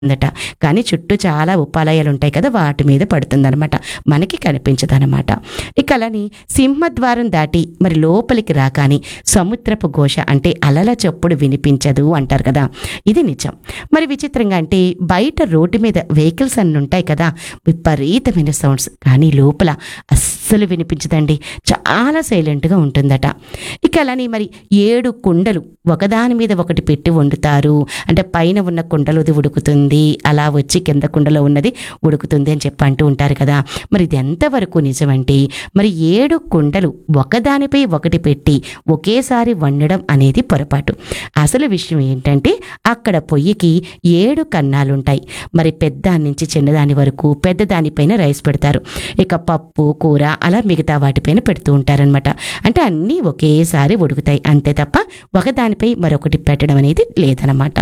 ఉందట కానీ చుట్టూ చాలా ఉపాలయాలు ఉంటాయి కదా వాటి మీద పడుతుందన్నమాట మనకి కనిపించదన్నమాట ఇక అలాని సింహద్వారం దాటి మరి లోపలికి రాకాని సముద్రపు ఘోష అంటే అలల చప్పుడు వినిపించదు అంటారు కదా ఇది నిజం మరి విచిత్రంగా అంటే బయట రోడ్డు మీద వెహికల్స్ అన్ని ఉంటాయి కదా విపరీతమైన సౌండ్స్ కానీ లోపల అస్సలు వినిపించదండి చాలా సైలెంట్గా ఉంటుందట ఇక అలాని మరి ఏడు కుండలు ఒకదాని మీద ఒకటి పెట్టి వండుతారు అంటే పైన ఉన్న కుండలోది ఉడుకుతుంది అలా వచ్చి కింద కుండలో ఉన్నది ఉడుకుతుంది అని చెప్పి అంటూ ఉంటారు కదా మరి ఇది ఎంతవరకు నిజమంటే మరి ఏడు కుండలు ఒకదానిపై ఒకటి పెట్టి ఒకేసారి వండడం అనేది పొరపాటు అసలు విషయం ఏంటంటే అక్కడ పొయ్యికి ఏడు కన్నాలుంటాయి మరి పెద్ద నుంచి చిన్నదాని వరకు పెద్ద దానిపైన రైస్ పెడతారు ఇక పప్పు కూర అలా మిగతా వాటిపైన పెడుతూ ఉంటారనమాట అంటే అన్నీ ఒకేసారి ఉడుకుతాయి అంతే తప్ప ఒకదానిపై మరొకటి పెట్టడం అనేది లేదనమాట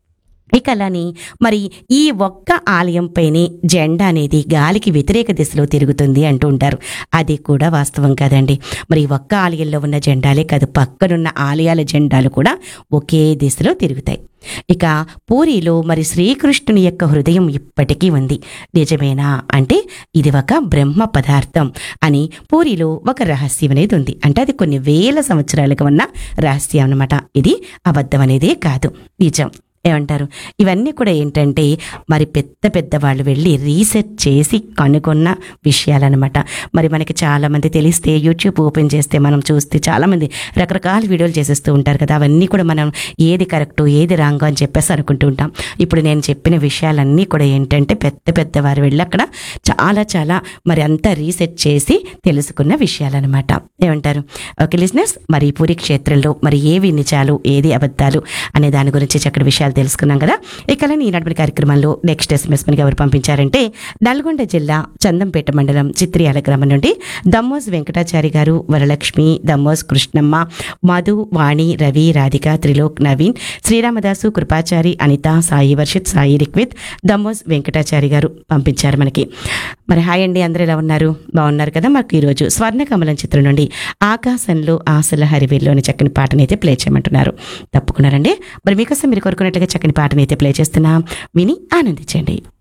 ఇక అలాని మరి ఈ ఒక్క ఆలయంపైనే జెండా అనేది గాలికి వ్యతిరేక దిశలో తిరుగుతుంది అంటూ ఉంటారు అది కూడా వాస్తవం కాదండి మరి ఈ ఒక్క ఆలయంలో ఉన్న జెండాలే కాదు పక్కనున్న ఆలయాల జెండాలు కూడా ఒకే దిశలో తిరుగుతాయి ఇక పూరిలో మరి శ్రీకృష్ణుని యొక్క హృదయం ఇప్పటికీ ఉంది నిజమేనా అంటే ఇది ఒక బ్రహ్మ పదార్థం అని పూరిలో ఒక రహస్యం అనేది ఉంది అంటే అది కొన్ని వేల సంవత్సరాలుగా ఉన్న రహస్యం అన్నమాట ఇది అబద్ధం అనేదే కాదు నిజం ఏమంటారు ఇవన్నీ కూడా ఏంటంటే మరి పెద్ద పెద్ద వాళ్ళు వెళ్ళి రీసెర్చ్ చేసి కనుగొన్న విషయాలన్నమాట మరి మనకి చాలామంది తెలిస్తే యూట్యూబ్ ఓపెన్ చేస్తే మనం చూస్తే చాలామంది రకరకాల వీడియోలు చేసేస్తూ ఉంటారు కదా అవన్నీ కూడా మనం ఏది కరెక్టు ఏది రాంగో అని చెప్పేసి అనుకుంటూ ఉంటాం ఇప్పుడు నేను చెప్పిన విషయాలన్నీ కూడా ఏంటంటే పెద్ద పెద్ద వారు వెళ్ళి అక్కడ చాలా చాలా మరి అంతా రీసెర్చ్ చేసి తెలుసుకున్న విషయాలన్నమాట ఏమంటారు ఓకే లిజినెస్ మరి ఈ పూరి క్షేత్రంలో మరి ఏవి నిజాలు ఏది అబద్ధాలు అనే దాని గురించి చక్కటి విషయాలు తెలుసుకున్నాం కదా ఇక ఈనాటి కార్యక్రమంలో నెక్స్ట్ ఎస్ఎంఎస్ మనకి ఎవరు పంపించారంటే నల్గొండ జిల్లా చందంపేట మండలం చిత్రియాల గ్రామం నుండి దమ్మోస్ వెంకటాచారి గారు వరలక్ష్మి దమ్మోస్ కృష్ణమ్మ మధు వాణి రవి రాధిక త్రిలోక్ నవీన్ శ్రీరామదాసు కృపాచారి అనిత సాయి వర్షిత్ సాయి రిక్విత్ దమ్మోస్ వెంకటాచారి గారు పంపించారు మనకి మరి హాయ్ అండి అందరూ ఎలా ఉన్నారు బాగున్నారు కదా మాకు ఈరోజు స్వర్ణకమలం చిత్రం నుండి ఆకాశంలో ఆశల హరివేల్లోని చక్కని పాటనైతే ప్లే చేయమంటున్నారు తప్పుకున్నారండి మరి మీకోసం మీరు కోరుకున్నట్లుగా చక్కని పాటనైతే ప్లే చేస్తున్నాం విని ఆనందించండి